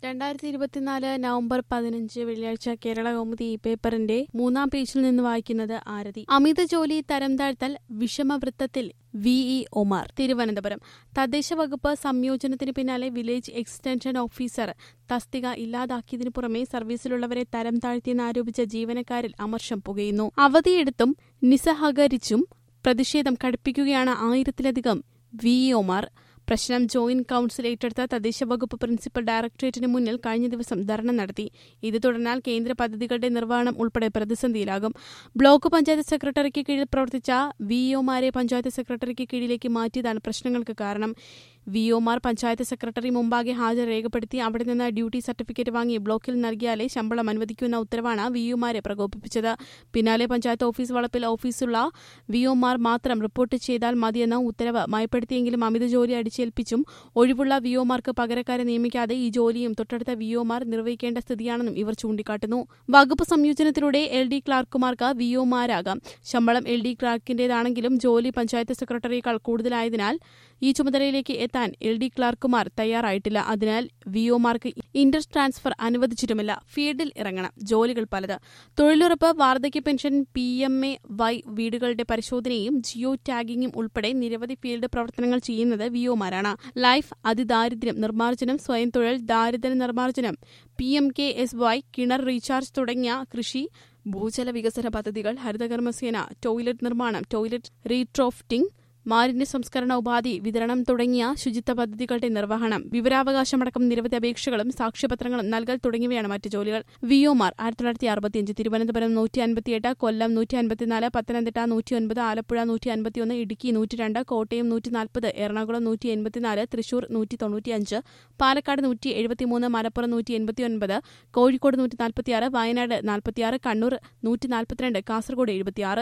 രണ്ടായിരത്തി ഇരുപത്തിനാല് നവംബർ പതിനഞ്ച് വെള്ളിയാഴ്ച കേരള കൗമുദി ഈ പേപ്പറിന്റെ മൂന്നാം പേജിൽ നിന്ന് വായിക്കുന്നത് ആരതി അമിത ജോലി തരം താഴ്ത്തൽ വിഷമവൃത്തത്തിൽ വി ഇ ഒമാർ തിരുവനന്തപുരം തദ്ദേശ വകുപ്പ് സംയോജനത്തിന് പിന്നാലെ വില്ലേജ് എക്സ്റ്റൻഷൻ ഓഫീസർ തസ്തിക ഇല്ലാതാക്കിയതിനു പുറമെ സർവീസിലുള്ളവരെ തരം താഴ്ത്തിയെന്നാരോപിച്ച ജീവനക്കാരിൽ അമർഷം പുകയുന്നു അവധിയെടുത്തും നിസ്സഹകരിച്ചും പ്രതിഷേധം കടുപ്പിക്കുകയാണ് ആയിരത്തിലധികം വി ഇ ഒമാർ പ്രശ്നം ജോയിന്റ് കൌൺസിൽ ഏറ്റെടുത്ത തദ്ദേശ വകുപ്പ് പ്രിൻസിപ്പൽ ഡയറക്ടറേറ്റിന് മുന്നിൽ കഴിഞ്ഞ ദിവസം ധർണ നടത്തി ഇത് തുടർന്നാൽ കേന്ദ്ര പദ്ധതികളുടെ നിർവഹണം ഉൾപ്പെടെ പ്രതിസന്ധിയിലാകും ബ്ലോക്ക് പഞ്ചായത്ത് സെക്രട്ടറിക്ക് കീഴിൽ പ്രവർത്തിച്ച വി ഒമാരെ പഞ്ചായത്ത് സെക്രട്ടറിക്ക് കീഴിലേക്ക് മാറ്റിയതാണ് പ്രശ്നങ്ങൾക്ക് കാരണം വി ഒമാർ പഞ്ചായത്ത് സെക്രട്ടറി മുമ്പാകെ ഹാജർ രേഖപ്പെടുത്തി അവിടെ നിന്ന് ഡ്യൂട്ടി സർട്ടിഫിക്കറ്റ് വാങ്ങി ബ്ലോക്കിൽ നൽകിയാലേ ശമ്പളം അനുവദിക്കുന്ന ഉത്തരവാണ് വി ഒമാരെ പ്രകോപിപ്പിച്ചത് പിന്നാലെ പഞ്ചായത്ത് ഓഫീസ് വളപ്പിൽ ഓഫീസുള്ള വി ഒമാർ മാത്രം റിപ്പോർട്ട് ചെയ്താൽ മതിയെന്ന ഉത്തരവ് മയപ്പെടുത്തിയെങ്കിലും അമിത ജോലി അടിച്ചേൽപ്പിച്ചും ഒഴിവുള്ള വി ഒമാർക്ക് പകരക്കാരെ നിയമിക്കാതെ ഈ ജോലിയും തൊട്ടടുത്ത വി ഒമാർ നിർവഹിക്കേണ്ട സ്ഥിതിയാണെന്നും ഇവർ ചൂണ്ടിക്കാട്ടുന്നു വകുപ്പ് സംയോജനത്തിലൂടെ എൽ ഡി ക്ലാർക്കുമാർക്ക് വി ഒമാരാകാം ശമ്പളം എൽ ഡി ക്ലാർക്കിന്റേതാണെങ്കിലും ജോലി പഞ്ചായത്ത് സെക്രട്ടറിയേക്കാൾ കൂടുതലായതിനാൽ ഈ ചുമതലയിലേക്ക് എത്താൻ എൽ ഡി ക്ലാർക്കുമാർ തയ്യാറായിട്ടില്ല അതിനാൽ വി ഒമാർക്ക് ഇന്റർ ട്രാൻസ്ഫർ അനുവദിച്ചിട്ടുമില്ല ഫീൽഡിൽ ഇറങ്ങണം ജോലികൾ പലത് തൊഴിലുറപ്പ് വാർദ്ധക്യ pension P M A Y വീടുകളുടെ പരിശോധനയും ജിയോ ടാഗിങ്ങും ഉൾപ്പെടെ നിരവധി ഫീൽഡ് പ്രവർത്തനങ്ങൾ ചെയ്യുന്നത് വി ഒമാരാണ് ലൈഫ് അതിദാരിദ്ര്യം നിർമ്മാർജ്ജനം സ്വയം തൊഴിൽ ദാരിദ്ര്യ നിർമ്മാർജ്ജനം P M K S Y കിണർ റീചാർജ് തുടങ്ങിയ കൃഷി ഭൂജല വികസന പദ്ധതികൾ ഹരിതകർമ്മസേന ടോയ്ലറ്റ് നിർമ്മാണം ടോയ്ലറ്റ് റീട്രോഫ്റ്റിംഗ് മാലിന്യ സംസ്കരണ ഉപാധി വിതരണം തുടങ്ങിയ ശുചിത്വ പദ്ധതികളുടെ നിർവഹണം വിവരാവകാശമടക്കം നിരവധി അപേക്ഷകളും സാക്ഷ്യപത്രങ്ങളും നൽകൽ തുടങ്ങിയവയാണ് മറ്റ് ജോലികൾ വി ഒമാർ ആയിരത്തി തൊള്ളായിരത്തി അറുപത്തിയഞ്ച് തിരുവനന്തപുരം നൂറ്റി അൻപത്തിയെട്ട് കൊല്ലം നൂറ്റി അൻപത്തിനാല് പത്തനംതിട്ട നൂറ്റി ഒൻപത് ആലപ്പുഴ നൂറ്റി അൻപത്തിയൊന്ന് ഇടുക്കി നൂറ്റി രണ്ട് കോട്ടയം നൂറ്റി നാൽപ്പത് എറണാകുളം നൂറ്റി എൺപത്തിനാല് തൃശൂർ നൂറ്റി തൊണ്ണൂറ്റിയഞ്ച് പാലക്കാട് നൂറ്റി എഴുപത്തിമൂന്ന് മലപ്പുറം നൂറ്റി എൺപത്തിയൊൻപത് കോഴിക്കോട് നൂറ്റി നാൽപ്പത്തിയാറ് വയനാട് നാൽപ്പത്തിയാറ് കണ്ണൂർ നൂറ്റി നാൽപ്പത്തിരണ്ട് കാസർഗോഡ് എഴുപത്തിയാറ്